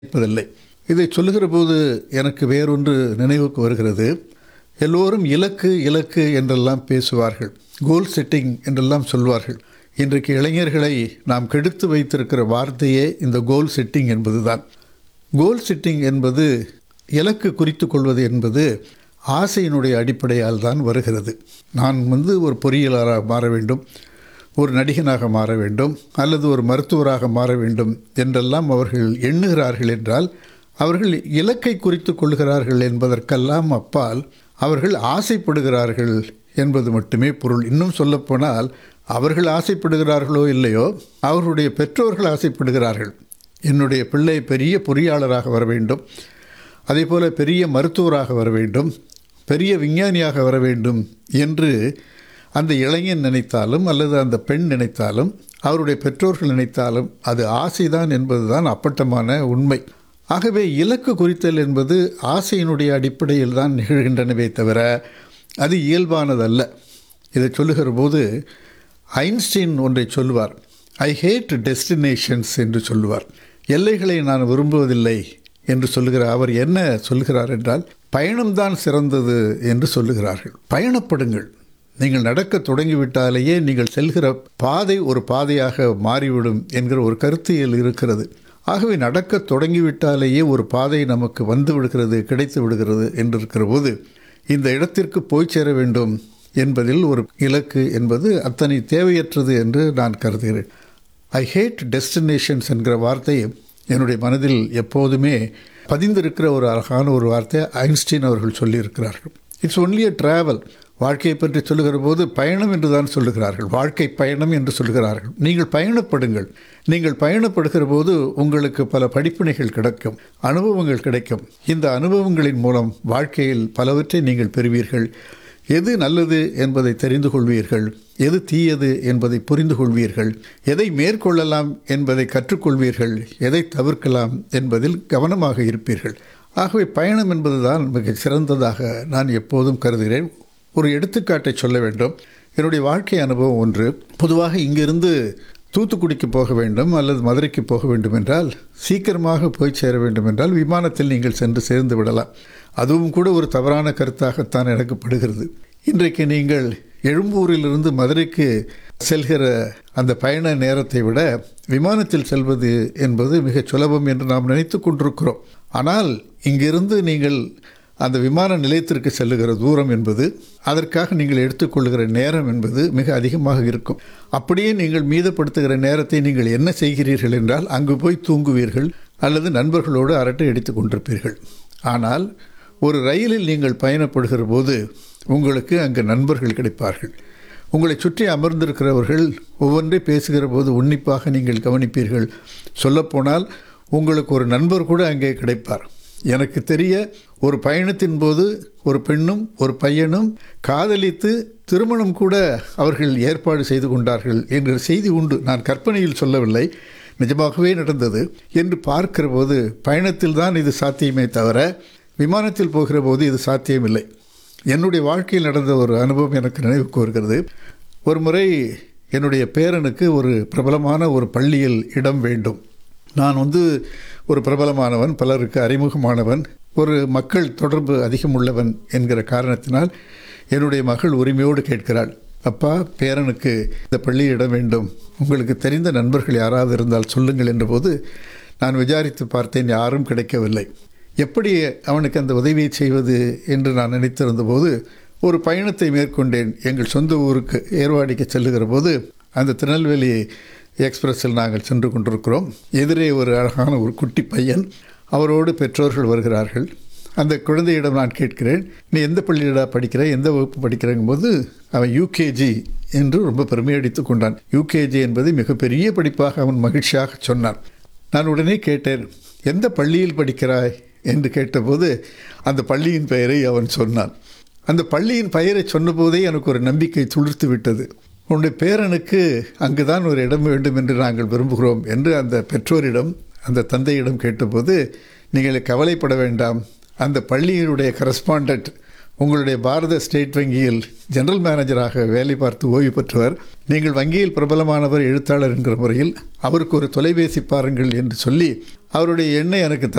இருப்பதில்லை இதை சொல்லுகிற போது எனக்கு வேறொன்று நினைவுக்கு வருகிறது எல்லோரும் இலக்கு இலக்கு என்றெல்லாம் பேசுவார்கள் கோல் செட்டிங் என்றெல்லாம் சொல்வார்கள் இன்றைக்கு இளைஞர்களை நாம் கெடுத்து வைத்திருக்கிற வார்த்தையே இந்த கோல் செட்டிங் என்பதுதான் கோல் செட்டிங் என்பது இலக்கு குறித்து கொள்வது என்பது ஆசையினுடைய அடிப்படையால் தான் வருகிறது நான் வந்து ஒரு பொறியியலாளராக மாற வேண்டும் ஒரு நடிகனாக மாற வேண்டும் அல்லது ஒரு மருத்துவராக மாற வேண்டும் என்றெல்லாம் அவர்கள் எண்ணுகிறார்கள் என்றால் அவர்கள் இலக்கை குறித்து கொள்கிறார்கள் என்பதற்கெல்லாம் அப்பால் அவர்கள் ஆசைப்படுகிறார்கள் என்பது மட்டுமே பொருள் இன்னும் சொல்லப்போனால் அவர்கள் ஆசைப்படுகிறார்களோ இல்லையோ அவர்களுடைய பெற்றோர்கள் ஆசைப்படுகிறார்கள் என்னுடைய பிள்ளை பெரிய பொறியாளராக வர வேண்டும் அதே போல் பெரிய மருத்துவராக வர வேண்டும் பெரிய விஞ்ஞானியாக வர வேண்டும் என்று அந்த இளைஞன் நினைத்தாலும் அல்லது அந்த பெண் நினைத்தாலும் அவருடைய பெற்றோர்கள் நினைத்தாலும் அது ஆசைதான் என்பதுதான் அப்பட்டமான உண்மை ஆகவே இலக்கு குறித்தல் என்பது ஆசையினுடைய அடிப்படையில் தான் நிகழ்கின்றனவே தவிர அது இயல்பானதல்ல இதை சொல்லுகிற போது ஐன்ஸ்டீன் ஒன்றை சொல்லுவார் ஐ ஹேட் டெஸ்டினேஷன்ஸ் என்று சொல்லுவார் எல்லைகளை நான் விரும்புவதில்லை என்று சொல்லுகிற அவர் என்ன சொல்லுகிறார் என்றால் பயணம்தான் சிறந்தது என்று சொல்லுகிறார்கள் பயணப்படுங்கள் நீங்கள் நடக்க தொடங்கிவிட்டாலேயே நீங்கள் செல்கிற பாதை ஒரு பாதையாக மாறிவிடும் என்கிற ஒரு கருத்தியல் இருக்கிறது ஆகவே நடக்க தொடங்கிவிட்டாலேயே ஒரு பாதை நமக்கு வந்து விடுகிறது கிடைத்து விடுகிறது என்று இருக்கிற போது இந்த இடத்திற்கு போய் சேர வேண்டும் என்பதில் ஒரு இலக்கு என்பது அத்தனை தேவையற்றது என்று நான் கருதுகிறேன் ஐ ஹேட் டெஸ்டினேஷன்ஸ் என்கிற வார்த்தை என்னுடைய மனதில் எப்போதுமே பதிந்திருக்கிற ஒரு அழகான ஒரு வார்த்தை ஐன்ஸ்டீன் அவர்கள் சொல்லியிருக்கிறார்கள் இட்ஸ் ஒன்லி அ ட்ராவல் வாழ்க்கையை பற்றி சொல்லுகிற போது பயணம் என்று தான் சொல்லுகிறார்கள் வாழ்க்கை பயணம் என்று சொல்லுகிறார்கள் நீங்கள் பயணப்படுங்கள் நீங்கள் பயணப்படுகிற போது உங்களுக்கு பல படிப்பினைகள் கிடைக்கும் அனுபவங்கள் கிடைக்கும் இந்த அனுபவங்களின் மூலம் வாழ்க்கையில் பலவற்றை நீங்கள் பெறுவீர்கள் எது நல்லது என்பதை தெரிந்து கொள்வீர்கள் எது தீயது என்பதை புரிந்து கொள்வீர்கள் எதை மேற்கொள்ளலாம் என்பதை கற்றுக்கொள்வீர்கள் எதை தவிர்க்கலாம் என்பதில் கவனமாக இருப்பீர்கள் ஆகவே பயணம் என்பதுதான் மிக சிறந்ததாக நான் எப்போதும் கருதுகிறேன் ஒரு எடுத்துக்காட்டை சொல்ல வேண்டும் என்னுடைய வாழ்க்கை அனுபவம் ஒன்று பொதுவாக இங்கிருந்து தூத்துக்குடிக்கு போக வேண்டும் அல்லது மதுரைக்கு போக வேண்டும் என்றால் சீக்கிரமாக போய் சேர வேண்டும் என்றால் விமானத்தில் நீங்கள் சென்று சேர்ந்து விடலாம் அதுவும் கூட ஒரு தவறான கருத்தாகத்தான் எனக்கு படுகிறது இன்றைக்கு நீங்கள் எழும்பூரிலிருந்து மதுரைக்கு செல்கிற அந்த பயண நேரத்தை விட விமானத்தில் செல்வது என்பது மிகச் சுலபம் என்று நாம் நினைத்து கொண்டிருக்கிறோம் ஆனால் இங்கிருந்து நீங்கள் அந்த விமான நிலையத்திற்கு செல்லுகிற தூரம் என்பது அதற்காக நீங்கள் எடுத்துக்கொள்கிற நேரம் என்பது மிக அதிகமாக இருக்கும் அப்படியே நீங்கள் மீதப்படுத்துகிற நேரத்தை நீங்கள் என்ன செய்கிறீர்கள் என்றால் அங்கு போய் தூங்குவீர்கள் அல்லது நண்பர்களோடு அரட்டை அடித்து கொண்டிருப்பீர்கள் ஆனால் ஒரு ரயிலில் நீங்கள் பயணப்படுகிற போது உங்களுக்கு அங்கு நண்பர்கள் கிடைப்பார்கள் உங்களை சுற்றி அமர்ந்திருக்கிறவர்கள் ஒவ்வொன்றை பேசுகிற போது உன்னிப்பாக நீங்கள் கவனிப்பீர்கள் சொல்லப்போனால் உங்களுக்கு ஒரு நண்பர் கூட அங்கே கிடைப்பார் எனக்கு தெரிய ஒரு பயணத்தின் போது ஒரு பெண்ணும் ஒரு பையனும் காதலித்து திருமணம் கூட அவர்கள் ஏற்பாடு செய்து கொண்டார்கள் என்ற செய்தி உண்டு நான் கற்பனையில் சொல்லவில்லை நிஜமாகவே நடந்தது என்று பார்க்கிற போது பயணத்தில் தான் இது சாத்தியமே தவிர விமானத்தில் போகிற போது இது சாத்தியமில்லை என்னுடைய வாழ்க்கையில் நடந்த ஒரு அனுபவம் எனக்கு நினைவுக்கு வருகிறது ஒரு முறை என்னுடைய பேரனுக்கு ஒரு பிரபலமான ஒரு பள்ளியில் இடம் வேண்டும் நான் வந்து ஒரு பிரபலமானவன் பலருக்கு அறிமுகமானவன் ஒரு மக்கள் தொடர்பு அதிகம் உள்ளவன் என்கிற காரணத்தினால் என்னுடைய மகள் உரிமையோடு கேட்கிறாள் அப்பா பேரனுக்கு இந்த பள்ளி இடம் வேண்டும் உங்களுக்கு தெரிந்த நண்பர்கள் யாராவது இருந்தால் சொல்லுங்கள் என்றபோது நான் விசாரித்து பார்த்தேன் யாரும் கிடைக்கவில்லை எப்படி அவனுக்கு அந்த உதவியை செய்வது என்று நான் நினைத்திருந்த போது ஒரு பயணத்தை மேற்கொண்டேன் எங்கள் சொந்த ஊருக்கு ஏர்வாடிக்கு செல்லுகிற போது அந்த திருநெல்வேலி எக்ஸ்பிரஸில் நாங்கள் சென்று கொண்டிருக்கிறோம் எதிரே ஒரு அழகான ஒரு குட்டி பையன் அவரோடு பெற்றோர்கள் வருகிறார்கள் அந்த குழந்தையிடம் நான் கேட்கிறேன் நீ எந்த பள்ளியிடா படிக்கிற எந்த வகுப்பு படிக்கிறங்கும் போது அவன் யூகேஜி என்று ரொம்ப பெருமையடித்து கொண்டான் யூகேஜி என்பது மிகப்பெரிய படிப்பாக அவன் மகிழ்ச்சியாக சொன்னான் நான் உடனே கேட்டேன் எந்த பள்ளியில் படிக்கிறாய் என்று கேட்டபோது அந்த பள்ளியின் பெயரை அவன் சொன்னான் அந்த பள்ளியின் பெயரை சொன்னபோதே எனக்கு ஒரு நம்பிக்கை துளிர்த்து விட்டது உன்னுடைய பேரனுக்கு அங்குதான் ஒரு இடம் வேண்டும் என்று நாங்கள் விரும்புகிறோம் என்று அந்த பெற்றோரிடம் அந்த தந்தையிடம் கேட்டபோது நீங்கள் கவலைப்பட வேண்டாம் அந்த பள்ளியினுடைய கரஸ்பாண்டட் உங்களுடைய பாரத ஸ்டேட் வங்கியில் ஜெனரல் மேனேஜராக வேலை பார்த்து ஓய்வு பெற்றவர் நீங்கள் வங்கியில் பிரபலமானவர் எழுத்தாளர் என்கிற முறையில் அவருக்கு ஒரு தொலைபேசி பாருங்கள் என்று சொல்லி அவருடைய எண்ணை எனக்கு